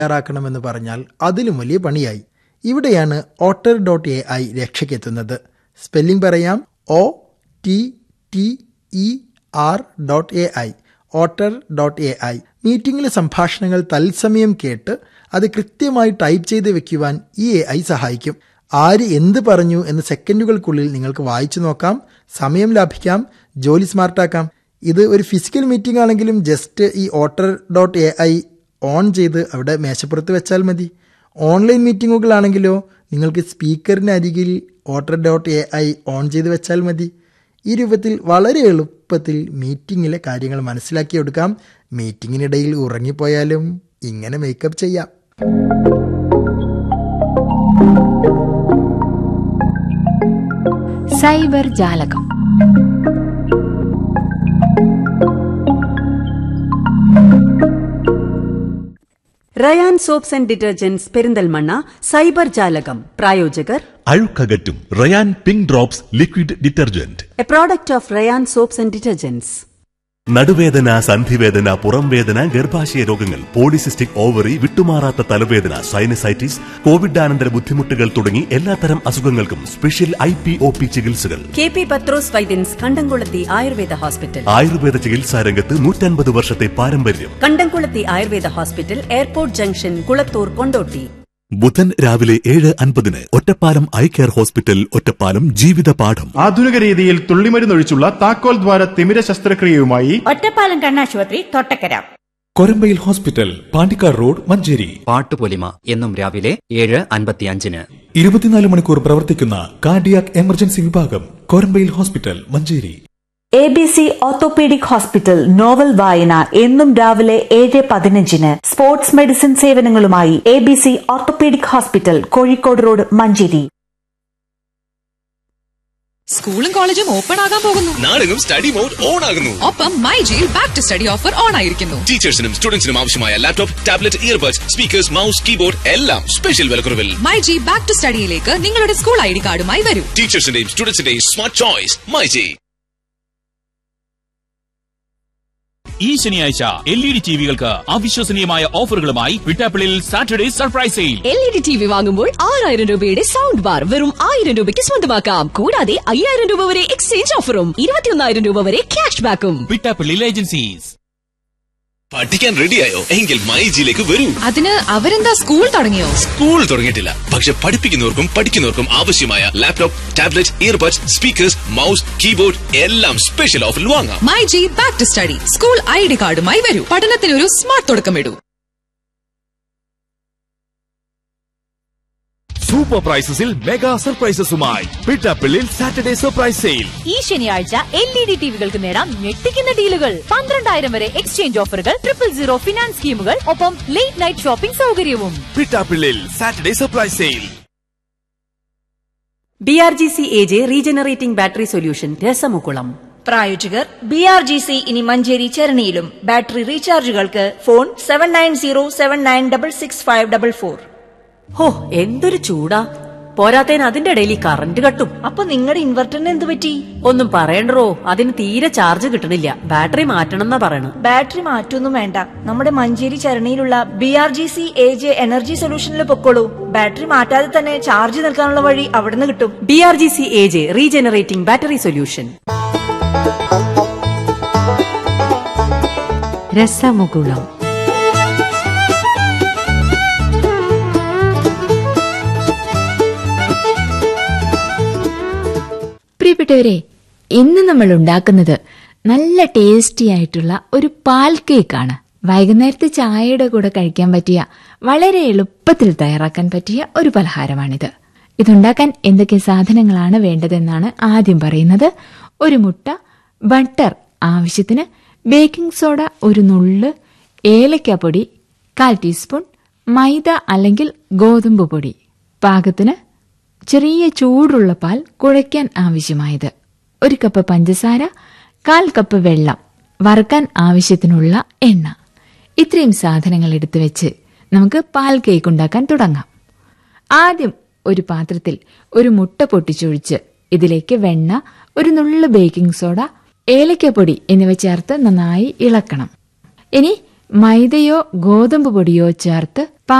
തയ്യാറാക്കണമെന്ന് പറഞ്ഞാൽ അതിലും വലിയ പണിയായി ഇവിടെയാണ് ഓട്ടർ ഡോട്ട് എ ഐ രക്ഷയ്ക്കെത്തുന്നത് സ്പെല്ലിംഗ് പറയാം O T T E R dot A I otter dot A I മീറ്റിംഗിലെ സംഭാഷണങ്ങൾ തത്സമയം കേട്ട് അത് കൃത്യമായി ടൈപ്പ് ചെയ്ത് വെക്കുവാൻ ഈ എ ഐ സഹായിക്കും ആര് എന്ത് പറഞ്ഞു എന്ന് സെക്കൻഡുകൾക്കുള്ളിൽ നിങ്ങൾക്ക് വായിച്ചു നോക്കാം സമയം ലാഭിക്കാം ജോലി സ്മാർട്ടാക്കാം ഇത് ഒരു ഫിസിക്കൽ മീറ്റിംഗ് ആണെങ്കിലും ജസ്റ്റ് ഈ otter dot A I on ചെയ്ത് അവിടെ മേശപ്പുറത്ത് വെച്ചാൽ മതി ഓൺലൈൻ മീറ്റിങ്ങുകളാണെങ്കിലോ നിങ്ങൾക്ക് സ്പീക്കറിന് അരികിൽ otter dot A I on ചെയ്ത് വെച്ചാൽ മതി ഈ രൂപത്തിൽ വളരെ എളുപ്പത്തിൽ മീറ്റിങ്ങിലെ കാര്യങ്ങൾ മനസ്സിലാക്കിയെടുക്കാം മീറ്റിങ്ങിനിടയിൽ ഉറങ്ങിപ്പോയാലും ഇങ്ങനെ മേക്കപ്പ് ചെയ്യാം സൈബർ ജാലകം Rayan soaps and detergents Perinthalmanna cyber ജാലകം പ്രായോജകർ അഴുക്കകറ്റും Rayan pink drops liquid detergent a product of Rayan soaps and detergents നടുവേദന സന്ധിവേദന പുറംവേദന ഗർഭാശയ രോഗങ്ങൾ പോളിസിസ്റ്റിക് ഓവറി വിട്ടുമാറാത്ത തലവേദന സൈനസൈറ്റിസ് കോവിഡാനന്തര ബുദ്ധിമുട്ടുകൾ തുടങ്ങി എല്ലാത്തരം അസുഖങ്ങൾക്കും special I P O P ചികിത്സകൾ K P Pathros Vaidyans Kandamkulathy Ayurveda hospital Ayurveda ചികിത്സാ രംഗത്ത് നൂറ്റൻപത് വർഷത്തെ പാരമ്പര്യം Kandamkulathy Ayurveda hospital airport junction Kulathur Kondotty ബുധൻ രാവിലെ ഏഴ് അൻപതിന് Ottapalam eye care hospital Ottapalam ജീവിത പാഠം ആധുനിക രീതിയിൽ തുള്ളിമരുന്നൊഴിച്ചുള്ള താക്കോൽ ദ്വാര തിമിര ശസ്ത്രക്രിയയുമായി ഒറ്റപ്പാലം കണ്ണാശുപത്രി തൊട്ടക്കര കൊരമ്പയിൽ ഹോസ്പിറ്റൽ പാണ്ടിക്കാർ റോഡ് മഞ്ചേരി പാട്ടുപൊലിമ എന്നും രാവിലെ ഏഴ് അൻപത്തിയഞ്ചിന് ഇരുപത്തിനാല് മണിക്കൂർ പ്രവർത്തിക്കുന്ന കാർഡിയാക് എമർജൻസി വിഭാഗം Korambayil hospital Manjeri A B C orthopaedic hospital novel വായന എന്നും രാവിലെ ഏഴ് പതിനഞ്ചിന് സ്പോർട്സ് മെഡിസിൻ സേവനങ്ങളുമായി A B C orthopaedic hospital Kozhikode road Manjeri സ്കൂളും കോളേജും ഓപ്പൺ ആകാൻ പോകുന്നു നാടെങ്ങും സ്റ്റഡി മോഡ് ഓൺ ആകുന്നു ഒപ്പം മൈ ജിയിൽ back to study offer on ആയിരിക്കുന്നു ടീച്ചേഴ്സിനും സ്റ്റുഡൻസിനും ആവശ്യമായ laptop tablet earbuds speakers mouse keyboard എല്ലാം സ്പെഷ്യൽ വിലക്കുറവിൽ മൈ ജി ബാക്ക് ടു സ്റ്റഡിയിലേക്ക് നിങ്ങളുടെ സ്കൂൾ ഐ ഡി കാർഡുമായി വരൂ ടീച്ചേഴ്സിന്റെയും സ്റ്റുഡൻസിന്റെയും സ്മാർട്ട് ചോയ്സ് മൈജി ഈ ശനിയാഴ്ച എൽ ഇ ഡി ടിവികൾക്ക് അവിശ്വസനീയമായ ഓഫറുകളുമായി വിട്ടാപ്പിളിൽ Saturday surprise sale L E D T V വാങ്ങുമ്പോൾ ആറായിരം രൂപയുടെ സൗണ്ട് ബാർ വെറും ആയിരം രൂപയ്ക്ക് സ്വന്തമാക്കാം കൂടാതെ അയ്യായിരം രൂപ വരെ എക്സ്ചേഞ്ച് ഓഫറും ഇരുപത്തിയൊന്നായിരം രൂപ വരെ ക്യാഷ് ബാക്കും വിട്ടാപ്പിള്ളിൽ ഏജൻസീസ് പഠിക്കാൻ റെഡിയായോ എങ്കിൽ മൈജിയിലേക്ക് വരൂ അതിന് അവരെന്താ സ്കൂൾ തുടങ്ങിയോ സ്കൂൾ തുടങ്ങിയിട്ടില്ല പക്ഷെ പഠിപ്പിക്കുന്നവർക്കും പഠിക്കുന്നവർക്കും ആവശ്യമായ laptop tablet earbuds speakers mouse keyboard എല്ലാം സ്പെഷ്യൽ ഓഫറിൽ വാങ്ങാം my G back to study school I D കാർഡുമായി വരൂ പഠനത്തിനൊരു സ്മാർട്ട് തുടക്കമിടൂ സൂപ്പർ പ്രൈസസിൽ മെഗാ സർപ്രൈസസുമായി വിട്ടാപ്പിള്ളിൽ സാറ്റർഡേ സർപ്രൈസ് സെയിൽ ഈ ശനിയാഴ്ച എൽ ഇ ഡി ടിവികൾക്ക് നേടാം ഞെട്ടിക്കുന്ന ഡീലുകൾ പന്ത്രണ്ടായിരം വരെ എക്സ്ചേഞ്ച് ഓഫറുകൾ ട്രിപ്പിൾ സീറോ ഫിനാൻസ് സ്കീമുകൾ ഒപ്പം ലേറ്റ് നൈറ്റ് ഷോപ്പിംഗ് സൗകര്യവും വിട്ടാപ്പിള്ളിൽ Saturday surprise sale B R G C A J regenerating battery solution രസമുകുളം പ്രായോജകർ ബി ആർ ജി സി ഇനി മഞ്ചേരി ചരണിയിലും ബാറ്ററി റീചാർജുകൾക്ക് phone seven nine zero seven nine double six five double four ഹോ എന്തൊരു ചൂടാ പോരാത്തതിന് അതിന്റെ ഇടയിൽ ഈ കറണ്ട് കട്ടും അപ്പൊ നിങ്ങളുടെ ഇൻവെർട്ടറിന് എന്ത് പറ്റി ഒന്നും പറയണ്ടോ അതിന് തീരെ ചാർജ് കിട്ടണില്ല ബാറ്ററി മാറ്റണം എന്നാ പറയണ ബാറ്ററി മാറ്റൊന്നും വേണ്ട നമ്മുടെ മഞ്ചേരി ചരണിയിലുള്ള B R G C A J energy സൊല്യൂഷനിൽ പൊക്കോളൂ ബാറ്ററി മാറ്റാതെ തന്നെ ചാർജ് നിൽക്കാനുള്ള വഴി അവിടുന്ന് കിട്ടും B R G C A J regenerating battery solution രസമുകുളം പ്രിയപ്പെട്ടവരെ ഇന്ന് നമ്മൾ ഉണ്ടാക്കുന്നത് നല്ല ടേസ്റ്റി ആയിട്ടുള്ള ഒരു പാൽ കേക്കാണ് വൈകുന്നേരത്തെ ചായയുടെ കൂടെ കഴിക്കാൻ പറ്റിയ വളരെ എളുപ്പത്തിൽ തയ്യാറാക്കാൻ പറ്റിയ ഒരു പലഹാരമാണിത് ഇതുണ്ടാക്കാൻ എന്തൊക്കെ സാധനങ്ങളാണ് വേണ്ടതെന്നാണ് ആദ്യം പറയുന്നത് ഒരു മുട്ട ബട്ടർ ആവശ്യത്തിന് ബേക്കിംഗ് സോഡ ഒരു നുള്ള് ഏലക്കാപ്പൊടി കാൽ ടീസ്പൂൺ മൈദ അല്ലെങ്കിൽ ഗോതമ്പ് പൊടി പാകത്തിന് ചെറിയ ചൂടുള്ള പാൽ കുഴയ്ക്കാൻ ആവശ്യമായത് ഒരു കപ്പ് പഞ്ചസാര കാൽ കപ്പ് വെള്ളം വറുക്കാൻ ആവശ്യത്തിനുള്ള എണ്ണ ഇത്രയും സാധനങ്ങൾ എടുത്തു വെച്ച് നമുക്ക് പാൽ കേക്ക് ഉണ്ടാക്കാൻ തുടങ്ങാം ആദ്യം ഒരു പാത്രത്തിൽ ഒരു മുട്ട പൊട്ടിച്ചൊഴിച്ച് ഇതിലേക്ക് വെണ്ണ ഒരു നുള്ളു ബേക്കിംഗ് സോഡ ഏലക്കപ്പൊടി എന്നിവ ചേർത്ത് നന്നായി ഇളക്കണം ഇനി മൈദയോ ഗോതമ്പ് പൊടിയോ ചേർത്ത്